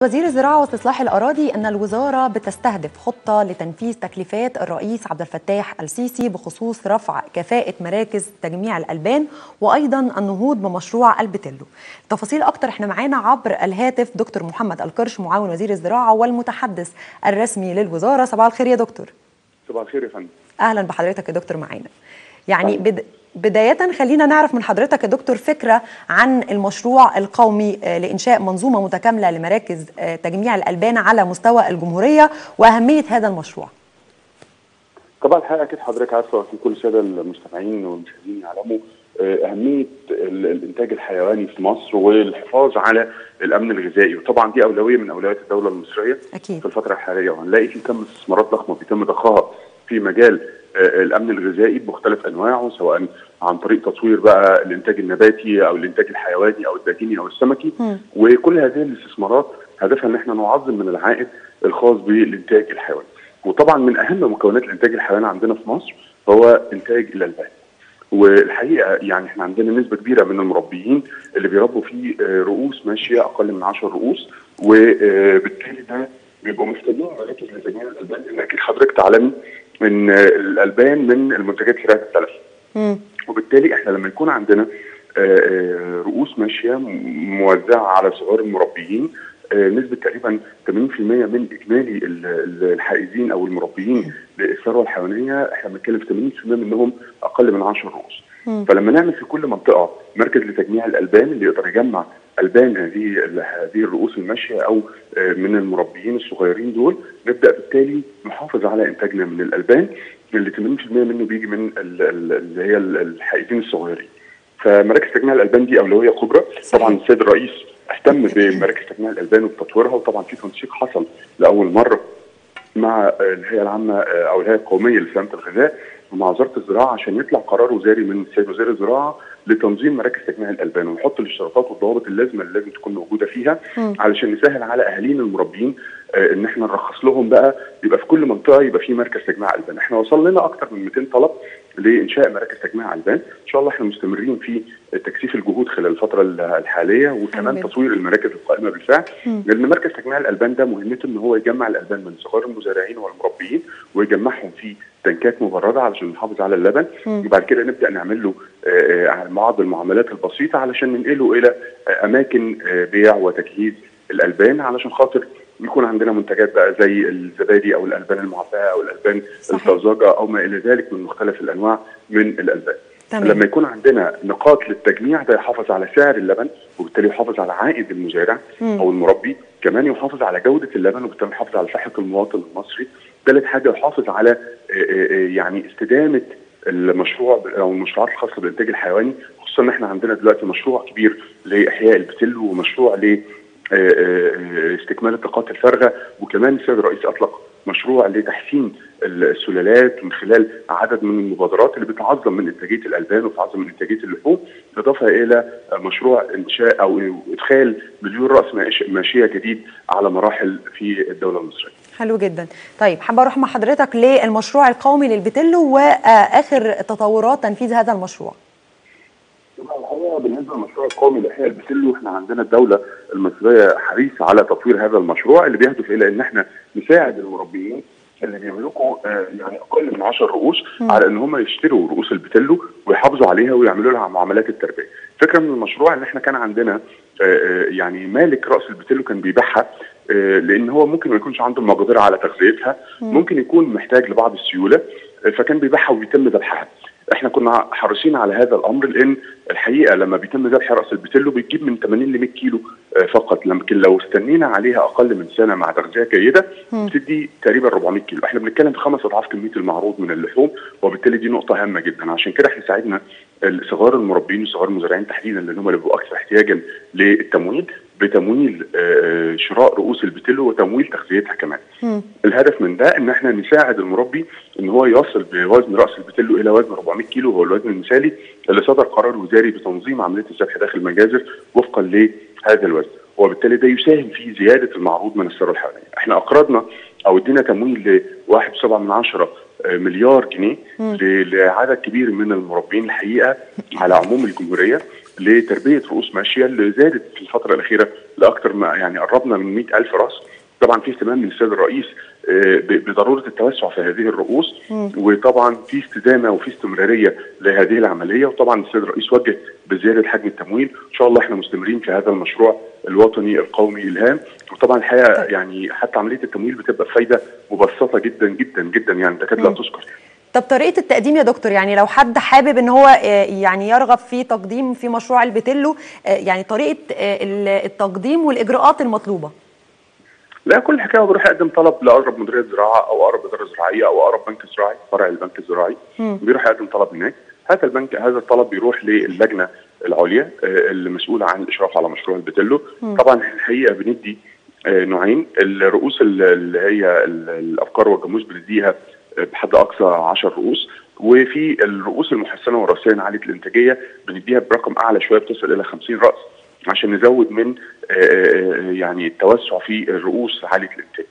وزير الزراعة واستصلاح الأراضي أن الوزارة بتستهدف خطة لتنفيذ تكليفات الرئيس عبد الفتاح السيسي بخصوص رفع كفاءة مراكز تجميع الألبان وأيضا النهوض بمشروع البتلو تفاصيل أكتر احنا معانا عبر الهاتف دكتور محمد القرش معاون وزير الزراعة والمتحدث الرسمي للوزارة صباح الخير يا دكتور صباح الخير يا فندم أهلا بحضرتك يا دكتور معانا يعني بد... بداية خلينا نعرف من حضرتك يا دكتور فكرة عن المشروع القومي لإنشاء منظومة متكاملة لمراكز تجميع الألبان على مستوى الجمهورية وأهمية هذا المشروع طبعا الحقيقة أكيد حضرتك عارفة في كل السادة المستمعين والمشاهدين يعلموا أهمية الإنتاج الحيواني في مصر والحفاظ على الأمن الغذائي وطبعا دي أولوية من أولويات الدولة المصرية أكيد. في الفترة الحالية وهنلاقي في كم استثمارات ضخمة بيتم ضخها في مجال الامن الغذائي بمختلف انواعه سواء عن طريق تطوير بقى الانتاج النباتي او الانتاج الحيواني او الداجيني او السمكي م. وكل هذه الاستثمارات هدفها ان احنا نعظم من العائد الخاص بالانتاج الحيواني وطبعا من اهم مكونات الانتاج الحيواني عندنا في مصر هو انتاج الالبان والحقيقه يعني احنا عندنا نسبه كبيره من المربيين اللي بيربوا في رؤوس ماشيه اقل من 10 رؤوس وبالتالي ده بيبقوا محتاجين مراكز لتجميع الالبان لان اكيد حضرتك تعلمي ان الالبان من المنتجات سريعه التلف وبالتالي احنا لما يكون عندنا رؤوس ماشيه موزعه على صغار المربيين نسبه تقريبا 80% من اجمالي الحائزين او المربيين للثروه الحيوانيه احنا بنتكلم في 80% منهم اقل من 10 رؤوس فلما نعمل في كل منطقه مركز لتجميع الالبان اللي يقدر يجمع البان هذه هذه الرؤوس الماشيه او من المربيين الصغيرين دول نبدا بالتالي نحافظ على انتاجنا من الالبان اللي 80% منه بيجي من اللي هي الحائزين الصغيرين. فمراكز تجميع الالبان دي اولويه كبرى طبعا السيد الرئيس اهتم بمراكز تجميع الالبان وتطويرها وطبعا في تنسيق حصل لاول مره مع الهيئه العامه او الهيئه القوميه لسلامه الغذاء ومع وزاره الزراعه عشان يطلع قرار وزاري من السيد وزير الزراعه لتنظيم مراكز تجميع الالبان ونحط الاشتراطات والضوابط اللازمه اللي لازم تكون موجوده فيها م. علشان نسهل على اهالينا المربيين آه ان احنا نرخص لهم بقى يبقى في كل منطقه يبقى في مركز تجميع البان احنا وصل لنا اكثر من 200 طلب لانشاء مراكز تجميع البان ان شاء الله احنا مستمرين في تكثيف الجهود خلال الفتره الحاليه وكمان تطوير المراكز القائمه بالفعل لان مركز تجميع الالبان ده مهمته ان هو يجمع الالبان من صغار المزارعين والمربيين ويجمعهم في تنكات مبرده علشان نحافظ على اللبن وبعد كده نبدا نعمل له بعض المعاملات البسيطه علشان ننقله الى اماكن بيع وتجهيز الالبان علشان خاطر يكون عندنا منتجات بقى زي الزبادي او الالبان المعفاه او الالبان الطازجه او ما الى ذلك من مختلف الانواع من الالبان. تمام. لما يكون عندنا نقاط للتجميع ده يحافظ على سعر اللبن وبالتالي يحافظ على عائد المزارع مم. او المربي كمان يحافظ على جوده اللبن وبالتالي يحافظ على صحه المواطن المصري ثالث حاجه يحافظ على يعني استدامه المشروع او المشروعات الخاصه بالانتاج الحيواني خصوصا ان احنا عندنا دلوقتي مشروع كبير لاحياء البتل ومشروع ل استكمال الطاقات الفارغه وكمان السيد الرئيس اطلق مشروع لتحسين السلالات من خلال عدد من المبادرات اللي بتعظم من انتاجيه الالبان وبتعظم من انتاجيه اللحوم اضافه الى مشروع انشاء او ادخال مليون راس ماشيه جديد على مراحل في الدوله المصريه. حلو جدا طيب حابه اروح مع حضرتك للمشروع القومي للبتلو واخر تطورات تنفيذ هذا المشروع. الحقيقه بالنسبه للمشروع القومي لاحياء البتلو احنا عندنا الدوله المصريه حريصه على تطوير هذا المشروع اللي بيهدف الى ان احنا نساعد المربيين اللي بيملكوا آه يعني اقل من 10 رؤوس م. على ان هم يشتروا رؤوس البتلو ويحافظوا عليها ويعملوا لها معاملات التربيه. فكره من المشروع ان احنا كان عندنا آه يعني مالك راس البتلو كان بيبيعها آه لان هو ممكن ما يكونش عنده المقدره على تغذيتها ممكن يكون محتاج لبعض السيوله فكان بيبيعها وبيتم ذبحها. احنا كنا حريصين على هذا الامر لان الحقيقه لما بيتم ذبح راس البتلو بتجيب من 80 ل 100 كيلو فقط لكن لو استنينا عليها اقل من سنه مع تغذيه جيده بتدي تقريبا 400 كيلو احنا بنتكلم في خمس اضعاف كميه المعروض من اللحوم وبالتالي دي نقطه هامه جدا عشان كده احنا ساعدنا صغار المربين وصغار المزارعين تحديدا لان هم اللي بيبقوا اكثر احتياجا للتمويل بتمويل شراء رؤوس البتلو وتمويل تغذيتها كمان. م. الهدف من ده ان احنا نساعد المربي ان هو يصل بوزن راس البتلو الى وزن 400 كيلو هو الوزن المثالي اللي صدر قرار وزاري بتنظيم عمليه الذبح داخل المجازر وفقا لهذا الوزن. وبالتالي ده يساهم في زياده المعروض من الثروه الحيوانيه. احنا اقرضنا او ادينا تمويل ل 1.7 من عشرة مليار جنيه لعدد كبير من المربين الحقيقه على عموم الجمهوريه لتربيه رؤوس ماشيه اللي زادت في الفتره الاخيره لاكثر ما يعني قربنا من 100 الف راس طبعا في اهتمام من السيد الرئيس بضروره التوسع في هذه الرؤوس وطبعا في استدامه وفي استمراريه لهذه العمليه وطبعا السيد الرئيس وجه بزياده حجم التمويل ان شاء الله احنا مستمرين في هذا المشروع الوطني القومي الهام وطبعا الحقيقه يعني حتى عمليه التمويل بتبقى بفايده مبسطه جدا جدا جدا يعني تكاد لا تذكر طب طريقه التقديم يا دكتور يعني لو حد حابب ان هو يعني يرغب في تقديم في مشروع البتلو يعني طريقه التقديم والاجراءات المطلوبه لا كل حكايه بيروح يقدم طلب لاقرب مديريه زراعه او اقرب اداره زراعيه او اقرب بنك زراعي فرع البنك الزراعي بيروح يقدم طلب هناك هذا البنك هذا الطلب بيروح للجنه العليا اللي مسؤوله عن الاشراف على مشروع البتلو طبعا الحقيقه بندي نوعين الرؤوس اللي هي الافكار والجاموس بنديها بحد اقصى 10 رؤوس وفي الرؤوس المحسنه والراسيه عاليه الانتاجيه بنديها برقم اعلى شويه بتصل الى 50 راس عشان نزود من يعني التوسع في الرؤوس عاليه الانتاج.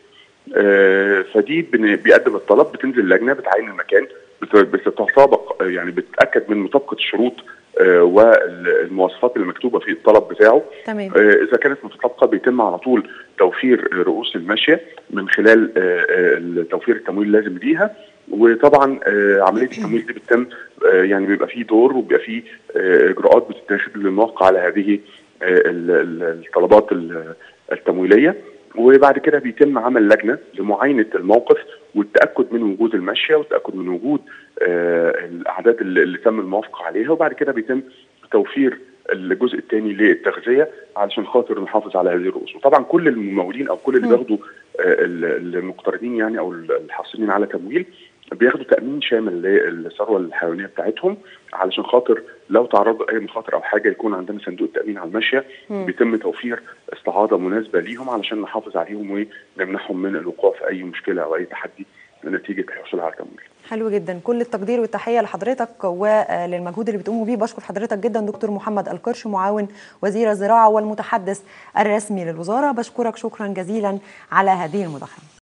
فدي بيقدم الطلب بتنزل لجنه بتعين المكان بتتطابق يعني بتتاكد من مطابقه الشروط والمواصفات اللي مكتوبه في الطلب بتاعه تمام. اذا كانت متطابقه بيتم على طول توفير رؤوس الماشيه من خلال توفير التمويل اللازم ليها وطبعا عمليه التمويل دي بتتم يعني بيبقى فيه دور وبيبقى فيه اجراءات بتتاخد للموقع على هذه الطلبات التمويليه وبعد كده بيتم عمل لجنه لمعاينه الموقف والتاكد من وجود الماشيه والتاكد من وجود الاعداد اللي تم الموافقه عليها وبعد كده بيتم توفير الجزء الثاني للتغذيه علشان خاطر نحافظ على هذه الرؤوس وطبعا كل الممولين او كل اللي بياخدوا المقترضين يعني او الحاصلين على تمويل بياخدوا تامين شامل للثروه الحيوانيه بتاعتهم علشان خاطر لو تعرضوا لاي مخاطر او حاجه يكون عندنا صندوق التامين على الماشيه بيتم توفير استعاضه مناسبه ليهم علشان نحافظ عليهم ونمنعهم من الوقوع في اي مشكله او اي تحدي نتيجه الحصول على تمويل. حلو جدا كل التقدير والتحيه لحضرتك وللمجهود اللي بتقوموا بيه بشكر حضرتك جدا دكتور محمد القرش معاون وزير الزراعه والمتحدث الرسمي للوزاره بشكرك شكرا جزيلا على هذه المداخله